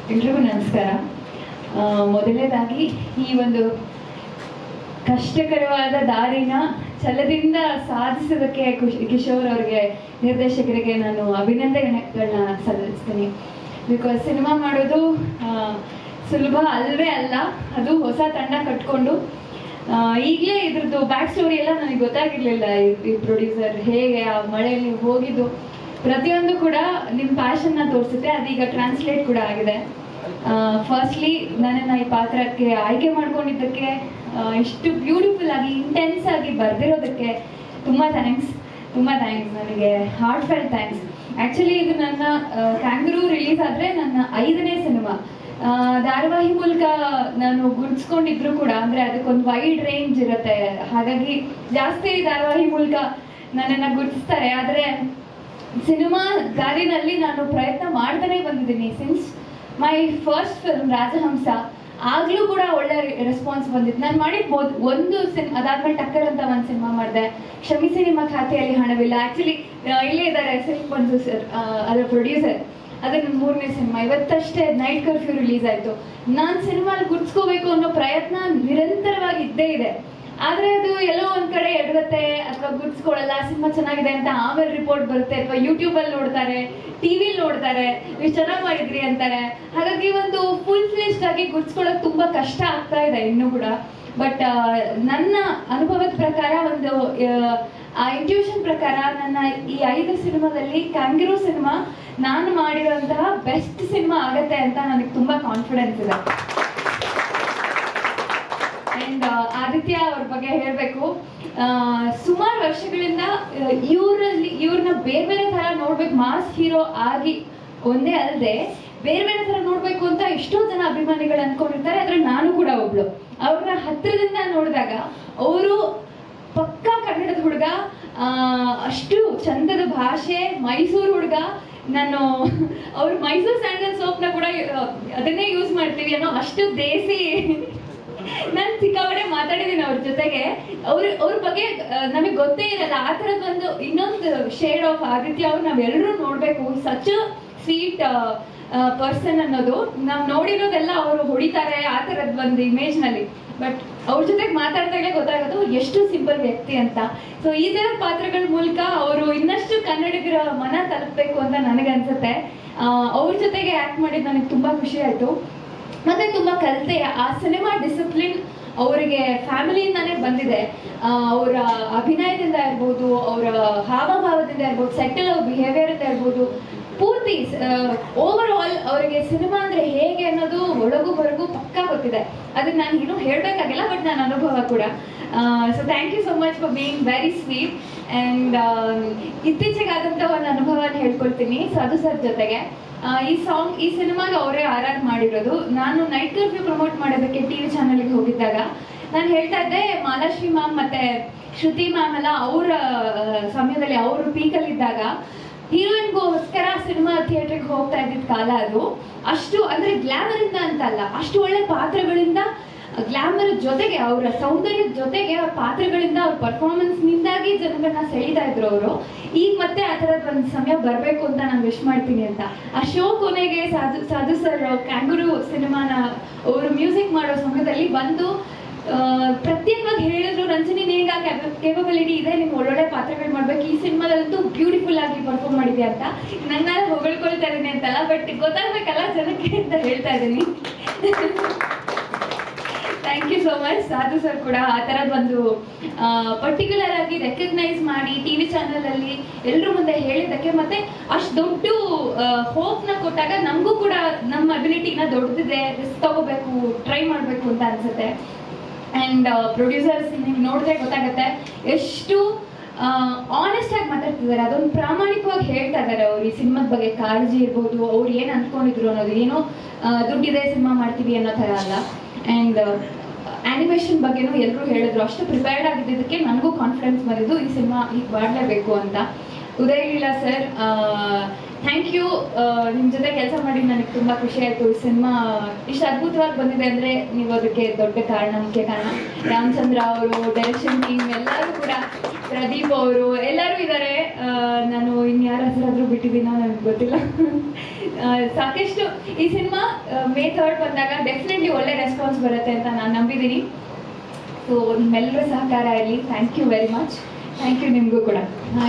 ಎಲ್ರಿಗೂ ನಮಸ್ಕಾರ ಆ, ಮೊದಲನೇದಾಗಿ ಈ ಒಂದು ಕಷ್ಟಕರವಾದ ದಾರಿನ ಛಲದಿಂದ ಸಾಧಿಸೋದಕ್ಕೆ ಕುಶ್- ಕಿಶೋರ್ ಅವರಿಗೆ ನಿರ್ದೇಶಕರಿಗೆ ನಾನು ಅಭಿನಂದನೆಗಳನ್ನ ಸಲ್ಲಿಸ್ತೀನಿ ಬಿಕಾಸ್ ಸಿನಿಮಾ ಮಾಡೋದು ಆ, ಸುಲಭ ಅಲ್ವೇ ಅಲ್ಲ ಅದು ಹೊಸ ತಂಡ ಕಟ್ಕೊಂಡು ಈಗಲೇ ಇದ್ರದ್ದು ಬ್ಯಾಕ್ ಸ್ಟೋರಿ ಎಲ್ಲ ನನಗೆ ಗೊತ್ತಾಗಿರ್ಲಿಲ್ಲ ಈ- ಈ ಪ್ರೊಡ್ಯೂಸರ್ ಹೇಗೆ ಆ ಮಳೆಯಲ್ಲಿ ಹೋಗಿದ್ದು ಪ್ರತಿಯೊಂದು ಕೂಡ ನಿಮ್ಮ ಪ್ಯಾಷನ್ನ ತೋರಿಸುತ್ತೆ ಅದೀಗ ಟ್ರಾನ್ಸ್ಲೇಟ್ ಕೂಡ ಆಗಿದೆ ಫಸ್ಟ್ಲಿ ನನ್ನನ್ನು ಈ ಪಾತ್ರಕ್ಕೆ ಆಯ್ಕೆ ಮಾಡ್ಕೊಂಡಿದ್ದಕ್ಕೆ ಆ, ಇಷ್ಟು ಬ್ಯೂಟಿಫುಲ್ ಆಗಿ ಇಂಟೆನ್ಸ್ ಆಗಿ ಬರ್ದಿರೋದಕ್ಕೆ ತುಂಬ ಥ್ಯಾಂಕ್ಸ್ ತುಂಬ ಥ್ಯಾಂಕ್ಸ್ ನನಗೆ ಹಾರ್ಟ್ ಫೆಲ್ ಥ್ಯಾಂಕ್ಸ್ ಆ್ಯಕ್ಚುಲಿ ಇದು ನನ್ನ ಕ್ಯಾಂಗ್ರೂ ರಿಲೀಸ್ ಆದರೆ ನನ್ನ ಐದನೇ ಸಿನಿಮಾ ಆ, ಧಾರಾವಾಹಿ ಮೂಲಕ ನಾನು ಗುರ್ಸ್ಕೊಂಡಿದ್ರು ಕೂಡ ಅಂದ್ರೆ ಅದಕ್ಕೊಂದು ವೈಡ್ ರೇಂಜ್ ಇರುತ್ತೆ ಹಾಗಾಗಿ ಜಾಸ್ತಿ ಧಾರಾವಾಹಿ ಮೂಲಕ ನನ್ನನ್ನು ಗುರುತಿಸ್ತಾರೆ ಆದರೆ ಸಿನಿಮಾ ದಾರಿನಲ್ಲಿ ನಾನು ಪ್ರಯತ್ನ ಮಾಡ್ತಾನೆ ಬಂದಿದ್ದೀನಿ since my first film Rajahamsa ಆಗ್ಲೂ ಕೂಡ ಒಳ್ಳೆ ರೆಸ್ಪಾನ್ಸ್ ಬಂದಿತ್ತು ನಾನು ಮಾಡಿರ್ಬೋದು ಒಂದು ಸಿನ್ ಅದಾದ್ಮೇಲೆ ಟಕ್ಕರ್ ಅಂತ ಒಂದು ಸಿನಿಮಾ ಮಾಡಿದೆ ಕ್ಷಮಿಸಿ ನಿಮ್ಮ ಖಾತೆಯಲ್ಲಿ ಹಣವಿಲ್ಲ ಆಕ್ಚುಲಿ ಇಲ್ಲೇ ಇದ್ದಾರೆ ಸಿಲ್ಕ್ ಬಂದು ಸರ್ ಅದರ ಪ್ರೊಡ್ಯೂಸರ್ ಅದೇ ನನ್ನ ಮೂರನೇ ಸಿನಿಮಾ ಇವತ್ತಷ್ಟೇ ನೈಟ್ ಕರ್ಫ್ಯೂ ರಿಲೀಸ್ ಆಯ್ತು ನಾನು ಸಿನಿಮಾಲ್ ಗುರ್ಸ್ಕೋಬೇಕು ಅನ್ನೋ ಪ್ರಯತ್ನ ನಿರಂತರವಾಗಿ ಇದ್ದೇ ಇದೆ ಆದ್ರೆ ಅದು ಎಲ್ಲೋ ಒಂದ್ ಕಡೆ ಎಡವತ್ತೆ ಅಥವಾ ಗುರ್ಸ್ಕೊಳಲ್ಲ ಸಿನಿಮಾ ಚೆನ್ನಾಗಿದೆ ಅಂತ ಆಮೇಲೆ ರಿಪೋರ್ಟ್ ಬರುತ್ತೆ ಅಥವಾ ಯೂಟ್ಯೂಬ್ ಅಲ್ಲಿ ನೋಡ್ತಾರೆ ಟಿವಿಲಿ ನೋಡ್ತಾರೆ ನೀವು ಚೆನ್ನಾಗಿ ಮಾಡಿದ್ರಿ ಅಂತಾರೆ ಹಾಗಾಗಿ ಒಂದು ಫುಲ್ ಫ್ಲೆಶ್ಡ್ ಆಗಿ ಗುರ್ಸ್ಕೊಳ್ಳೋಕೆ ತುಂಬಾ ಕಷ್ಟ ಆಗ್ತಾ ಇದೆ ಇನ್ನೂ ಕೂಡ ಬಟ್ ನನ್ನ ಅನುಭವದ ಪ್ರಕಾರ ಒಂದು ಆ, ಆ ಇಂಟ್ಯೂಷನ್ ಪ್ರಕಾರ ನನ್ನ ಈ ಐದು ಸಿನಿಮಾದಲ್ಲಿ ಕ್ಯಾಂಗಿರೋ ಸಿನಿಮಾ ನಾನು ಮಾಡಿರುವಂತಹ ಬೆಸ್ಟ್ ಸಿನಿಮಾ ಆಗತ್ತೆ ಅಂತ ನನಗೆ ತುಂಬಾ ಕಾನ್ಫಿಡೆನ್ಸ್ ಇದೆ ಅಂಡ್ ಆದಿತ್ಯ ಅವ್ರ ಬಗ್ಗೆ ಹೇಳಬೇಕು ಸುಮಾರು ವರ್ಷಗಳಿಂದ ಇವರಲ್ಲಿ ಇವ್ರನ್ನ ಬೇರೆ ಬೇರೆ ತರ ನೋಡ್ಬೇಕು ಮಾಸ್ ಹೀರೋ ಆಗಿ ಒಂದೇ ಅಲ್ಲದೆ ಬೇರೆ ಬೇರೆ ತರ ನೋಡ್ಬೇಕು ಅಂತ ಎಷ್ಟೋ ಜನ ಅಭಿಮಾನಿಗಳು ಅನ್ಕೊಂಡಿರ್ತಾರೆ ಆದ್ರೆ ನಾನು ಕೂಡ ಒಬ್ಳು ಅವ್ರನ್ನ ಹತ್ರದಿಂದ ನೋಡಿದಾಗ ಅವರು ಪಕ್ಕಾ ಕನ್ನಡದ ಹುಡುಗ ಆ, ಅಷ್ಟು ಚಂದದ ಭಾಷೆ ಮೈಸೂರು ಹುಡುಗ ನಾನು ಅವ್ರು ಮೈಸೂರು ಸ್ಯಾಂಡಲ್ ಸೋಪ್ನ ಕೂಡ ಆ, ಅದನ್ನೇ ಯೂಸ್ ಮಾಡ್ತೀವಿ ಅನ್ನೋ ಅಷ್ಟು ದೇಸಿ ನಾನು ಸಿಕ್ಕಾಪಟ್ಟೆ ಮಾತಾಡಿದ್ದೀನಿ ಅವ್ರ ಜೊತೆಗೆ ಅವ್ರ ಅವ್ರ ಬಗ್ಗೆ ನಮಗೆ ಗೊತ್ತೇ ಇರಲ್ಲ ಆ ಥರದ ಒಂದು ಇನ್ನೊಂದು ಶೇಡ್ ಆಫ್ ಆದಿತ್ಯ ಅವ್ರು ನಾವೆಲ್ಲರೂ ನೋಡ್ಬೇಕು ಸಚ್ ಸ್ವೀಟ್ ಪರ್ಸನ್ ಅನ್ನೋದು ನಾವು ನೋಡಿರೋದೆಲ್ಲ ಅವರು ಹೊಡಿತಾರೆ ಆ ಥರದ ಒಂದು ಇಮೇಜ್ ನಲ್ಲಿ ಬಟ್ ಅವ್ರ ಜೊತೆಗೆ ಮಾತಾಡ್ದಾಗಲೇ ಗೊತ್ತಾಗೋದು ಅವ್ರು ಎಷ್ಟು ಸಿಂಪಲ್ ವ್ಯಕ್ತಿ ಅಂತ ಸೊ ಈ ಥರ ಪಾತ್ರಗಳ ಮೂಲಕ ಅವರು ಇನ್ನಷ್ಟು ಕನ್ನಡಿಗರ ಮನ ತಲುಪಬೇಕು ಅಂತ ನನಗನ್ಸುತ್ತೆ ಆ, ಅವ್ರ ಜೊತೆಗೆ ಆಕ್ಟ್ ಮಾಡಿದ್ದು ನನಗೆ ತುಂಬಾ ಖುಷಿ ಆಯ್ತು ಮತ್ತೆ ತುಂಬಾ ಕಲಿತೆ ಆ ಸಿನಿಮಾ ಡಿಸಿಪ್ಲಿನ್ ಅವರಿಗೆ ಫ್ಯಾಮಿಲಿಯಿಂದಾನೇ ಬಂದಿದೆ ಆ, ಅವರ ಅಭಿನಯದಿಂದ ಇರ್ಬೋದು ಅವರ ಹಾವಭಾವದಿಂದ ಇರ್ಬೋದು ಸೆಟಲ್ ಅವ್ರ ಬಿಹೇವಿಯರ್ ಇಂದ ಇರ್ಬೋದು ಪೂರ್ತಿ ಓವರ್ ಆಲ್ ಅವರಿಗೆ ಸಿನಿಮಾ ಅಂದ್ರೆ ಹೇಗೆ ಅನ್ನೋದು ಒಳಗು ಹೊರಗು ಪಕ್ಕಾ ಗೊತ್ತಿದೆ ಅದನ್ನ ನಾನು ಇನ್ನೂ ಹೇಳ್ಬೇಕಾಗಿಲ್ಲ ಬಟ್ ನನ್ನ ಅನುಭವ ಕೂಡ so thank you so much for being very sweet and ಇತ್ತೀಚೆಗಾದಂಥ ಒಂದು ಅನುಭವನ ಹೇಳ್ಕೊಳ್ತೀನಿ ಸಾಧು ಸರ್ ಜೊತೆಗೆ ಆ, ಈ ಸಾಂಗ್ ಈ ಸಿನಿಮಾಗೆ ಅವರೇ ಆರ್ ಆರ್ ಮಾಡಿರೋದು ನಾನು ನೈಟ್ ಕರ್ಫ್ಯೂ ಪ್ರಮೋಟ್ ಮಾಡೋದಕ್ಕೆ ಟಿವಿ ಚಾನಲ್ಗೆ ಹೋಗಿದ್ದಾಗ ನಾನು ಹೇಳ್ತಾ ಇದ್ದೆ ಮಾಲಾಶ್ರೀ ಮ್ಯಾಮ್ ಮತ್ತೆ ಶ್ರುತಿ ಮ್ಯಾಮ್ ಎಲ್ಲ ಅವರ ಸಮಯದಲ್ಲಿ ಅವರು ಪೀಕಲ್ಲಿ ಇದ್ದಾಗ ಹೀರೋಯಿನ್ಗೋಸ್ಕರ ಸಿನಿಮಾ ಥಿಯೇಟರ್ಗೆ ಹೋಗ್ತಾ ಇದ್ದಿದ್ದ ಕಾಲ ಅದು ಅಷ್ಟು ಅಂದ್ರೆ ಗ್ಲಾಮರ್ ಇಂದ ಅಂತ ಅಲ್ಲ ಅಷ್ಟು ಒಳ್ಳೆ ಪಾತ್ರಗಳಿಂದ ಗ್ಲಾಮರ್ ಜೊತೆಗೆ ಅವರ ಸೌಂದರ್ಯದ ಜೊತೆಗೆ ಅವ್ರ ಪಾತ್ರಗಳಿಂದ ಅವ್ರ ಪರ್ಫಾರ್ಮೆನ್ಸ್ ನಿಂದಾಗಿ ಜನಗಳನ್ನ ಸೆಳೀತಾ ಇದ್ರು ಅವರು ಈಗ ಮತ್ತೆ ಆ ಥರದ ಒಂದು ಸಮಯ ಬರಬೇಕು ಅಂತ ನಾನು ವಿಶ್ ಮಾಡ್ತೀನಿ ಅಂತ ಆ ಶೋ ಕೊನೆಗೆ ಸಾಧು ಸಾಧು ಸರ್ ಕ್ಯಾಂಗುರು ಸಿನಿಮಾನ ಅವರು ಮ್ಯೂಸಿಕ್ ಮಾಡೋ ಸಮಯದಲ್ಲಿ ಬಂದು ಆ, ಪ್ರತ್ಯೇಕವಾಗಿ ಹೇಳಿದ್ರು ರಂಜನಿ ನೀಗ ಕೇಪಬಿಲಿಟಿ ಇದೆ ನಿಮ್ಗೆ ಒಳ್ಳೊಳ್ಳೆ ಪಾತ್ರಗಳು ಮಾಡ್ಬೇಕು ಈ ಸಿನಿಮಾದಲ್ಲಂತೂ ಬ್ಯೂಟಿಫುಲ್ ಆಗಿ ಪರ್ಫಾರ್ಮ್ ಮಾಡಿದ್ಯಾ ಅಂತ ನನ್ನ ಹೊಗಳ್ಕೊಳ್ತಾ ಇದೀನಿ ಅಂತಲ್ಲ ಬಟ್ ಗೊತ್ತಾಗ್ಬೇಕಲ್ಲ ಜನಕ್ಕೆ ಅಂತ ಹೇಳ್ತಾ ಇದ್ದೀನಿ thank you so much Sadhu sir ಕೂಡ ಆ ಥರದ ಒಂದು ಪರ್ಟಿಕ್ಯುಲರ್ ಆಗಿ ರೆಕಗ್ನೈಸ್ ಮಾಡಿ ಟಿವಿ ಚಾನಲ್ ಅಲ್ಲಿ ಎಲ್ಲರ ಮುಂದೆ ಹೇಳಿದ್ದಕ್ಕೆ ಮತ್ತೆ ಅಷ್ಟು ದೊಡ್ಡ ಹೋಪ್ನ ಕೊಟ್ಟಾಗ ನಮಗೂ ಕೂಡ ನಮ್ಮ ಅಬಿಲಿಟಿನ ದೊಡ್ಡದಿದೆ ರಿಸ್ಕ್ ತಗೋಬೇಕು ಟ್ರೈ ಮಾಡಬೇಕು ಅಂತ ಅನ್ಸುತ್ತೆ ಆ್ಯಂಡ್ ಪ್ರೊಡ್ಯೂಸರ್ಸ್ ನೀವು ನೋಡಿದ್ರೆ ಗೊತ್ತಾಗುತ್ತೆ ಎಷ್ಟು ಆನೆಸ್ಟ್ ಆಗಿ ಮಾತಾಡ್ತಿದ್ದಾರೆ ಅದೊಂದು ಪ್ರಾಮಾಣಿಕವಾಗಿ ಹೇಳ್ತಾ ಇದ್ದಾರೆ ಅವ್ರು ಈ ಸಿನಿಮಾದ ಬಗ್ಗೆ ಕಾಳಜಿ ಇರ್ಬೋದು ಅವ್ರು ಏನು ಅನ್ಕೊಂಡಿದ್ರು ಅನ್ನೋದು ಏನೋ ಆ, ದುಡ್ಡಿದೆ ಸಿನಿಮಾ ಮಾಡ್ತೀವಿ ಅನ್ನೋ ಥರ ಅಲ್ಲ ಆ್ಯಂಡ್ ಆನಿಮೇಷನ್ ಬಗ್ಗೆನೂ ಎಲ್ಲರೂ ಹೇಳಿದ್ರು ಅಷ್ಟು ಪ್ರಿಪೇರ್ಡ್ ಆಗಿದ್ದಕ್ಕೆ ನನಗೂ ಕಾನ್ಫಿಡೆನ್ಸ್ ಬಂದಿದ್ದು ಈ ಸಿನಿಮಾ ಈಗ ಮಾಡಲೇಬೇಕು ಅಂತ Uday Leela sir thank you ನಿಮ್ಮ ಜೊತೆ ಕೆಲಸ ಮಾಡಿ ನನಗೆ ತುಂಬ ಖುಷಿ ಆಯಿತು ಈ ಸಿನಿಮಾ ಇಷ್ಟು ಅದ್ಭುತವಾಗಿ ಬಂದಿದೆ ಅಂದರೆ ನೀವು ಅದಕ್ಕೆ ದೊಡ್ಡ ಕಾರಣ ಮುಖ್ಯ ಕಾರಣ ರಾಮಚಂದ್ರ ಅವರು ಡೈರೆಕ್ಷನ್ ಟೀಮ್ ಎಲ್ಲರೂ ಕೂಡ ಪ್ರದೀಪ್ ಅವರು ಎಲ್ಲರೂ ಇದ್ದಾರೆ ನಾನು ಇನ್ಯಾರ ಹೆಸರಾದ್ರೂ ಬಿಟ್ಟಿದ್ದೀನೋ ನನಗೆ ಗೊತ್ತಿಲ್ಲ ಆ, ಸಾಕಷ್ಟು ಈ ಸಿನಿಮಾ ಮೇ ಥರ್ಡ್ ಬಂದಾಗ ಡೆಫಿನೆಟ್ಲಿ ಒಳ್ಳೆ ರೆಸ್ಪಾನ್ಸ್ ಬರುತ್ತೆ ಅಂತ ನಾನು ನಂಬಿದ್ದೀನಿ ಸೊ ನಿಮ್ಮೆಲ್ಲರ ಸಹಕಾರ ಇರಲಿ thank you very much thank you ನಿಮಗೂ ಕೂಡ